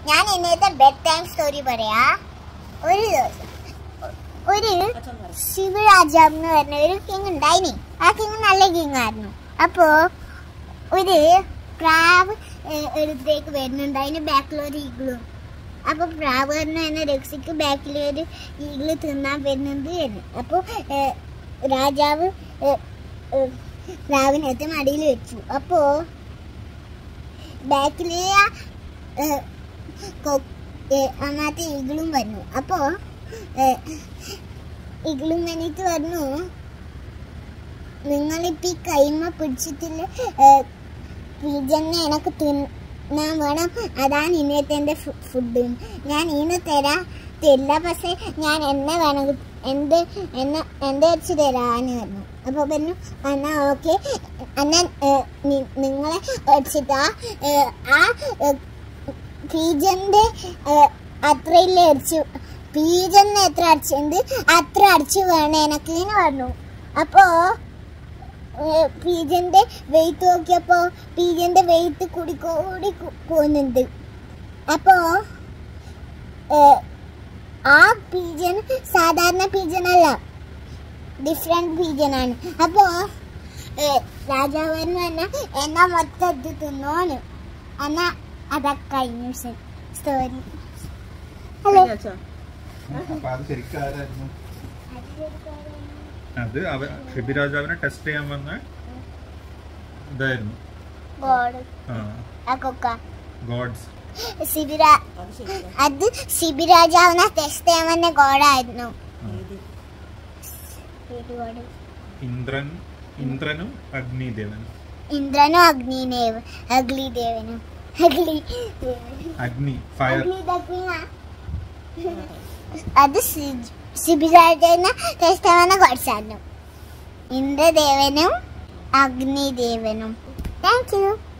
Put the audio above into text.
ഞാൻ ഇന്നത്തെ bed time story പറയാ ഒരു ദിവസം ഒരു ശിവരാജാവ് എന്ന് പറഞ്ഞ ഒരു കിങ് ഉണ്ടായിനി ആ കിങ് നല്ല കിങ് ആയിരുന്നു അപ്പോ ഒരു പ്രാവ് ഏഹ്, എടുത്തേക്ക് വരുന്നുണ്ട് അതിന് ബാക്കിൽ ഒരു ഈഗിളും അപ്പൊ പ്രാവ് പറഞ്ഞു എന്നെ രക്ഷിക്ക് ബാക്കിൽ ഒരു ഈഗിള് തിന്നാൻ വരുന്നുണ്ട് എന്ന് അപ്പൊ ഏഹ്, രാജാവ് ഏഹ്, ഏഹ്, പ്രാവിനകത്ത് മടിയിൽ വെച്ചു അപ്പോ ബാക്കിലെ ആ, ഏഹ്, കൊ- ഏഹ്, അതിനകത്ത് ഈഗിളും വന്നു അപ്പോ ഏഹ്, ഈഗിളും വന്നിട്ട് പറഞ്ഞു നിങ്ങളിപ്പോ ഈ കൈമ പിടിച്ചിട്ടില്ല പിജന്നെ എനക്ക് തിന്നാൻ വേണം അതാണ് ഇന്നത്തെ എൻ്റെ ഫുഡ് ഞാൻ ഇന്ന് തരാ തരില്ല പക്ഷെ ഞാൻ എന്നെ വേണമെങ്കിൽ എന്ത് എന്നെ എൻ്റെ വെച്ച് തരാന്ന് പറഞ്ഞു അപ്പൊ പറഞ്ഞു എന്നാ ഓക്കെ എന്നാ ഏഹ്, നി- നിങ്ങളെ വെച്ചിട്ടാ ഏഹ്, ആ പീജന്റെ അത്രയില്ല അടിച്ചു പീജന്ന് എത്ര അടിച്ചുണ്ട് അത്ര അടിച്ചു വേണം എനക്ക് എന്ന് പറഞ്ഞു അപ്പോ ഏഹ്, പീജന്റെ വെയിറ്റ് നോക്കിയപ്പോ പീജന്റെ വെയിറ്റ് കൂടി കൂടി കു- പോകുന്നുണ്ട് അപ്പോ ഏഹ്, ആ പീജൻ സാധാരണ പീജൻ അല്ല ഡിഫറെന്റ് പീജൻ ആണ് അപ്പോ ഏഹ്, രാജാവ് പറഞ്ഞ എന്നാ മൊത്തം ഇത് തിന്നോന്ന് എന്നാ അതൊക്കെ കഴിഞ്ഞു സ്റ്റോറി ഹലോ അപ്പൊ അത് ശരിക്കും ആരായിരുന്നു അത് അവ ഷിബിരാജാവിനെ ടെസ്റ്റ് ചെയ്യാൻ വന്ന ഇതായിരുന്നു ഗോഡ് ആ ആ കൊക്ക ഗോഡ്സ് ശിബിര അത് ശിബിരാജാവിനെ ടെസ്റ്റ് ചെയ്യാൻ വന്ന ഗോഡായിരുന്നു ഇന്ദ്രൻ ഇന്ദ്രനും അഗ്നിദേവനും ഇന്ദ്രനും അഗ്നിദേവ് അഗ്നിദേവനും അഗ്നി അഗ്നി ഫയർ അഗ്നിദേവന അത് ശിബിരാജനെ ടെസ്റ്റ് ചെയ്യാൻ വന്ന ഗോഡ്സായിരുന്നു ഇന്ദ്രദേവനും അഗ്നിദേവനും താങ്ക് യു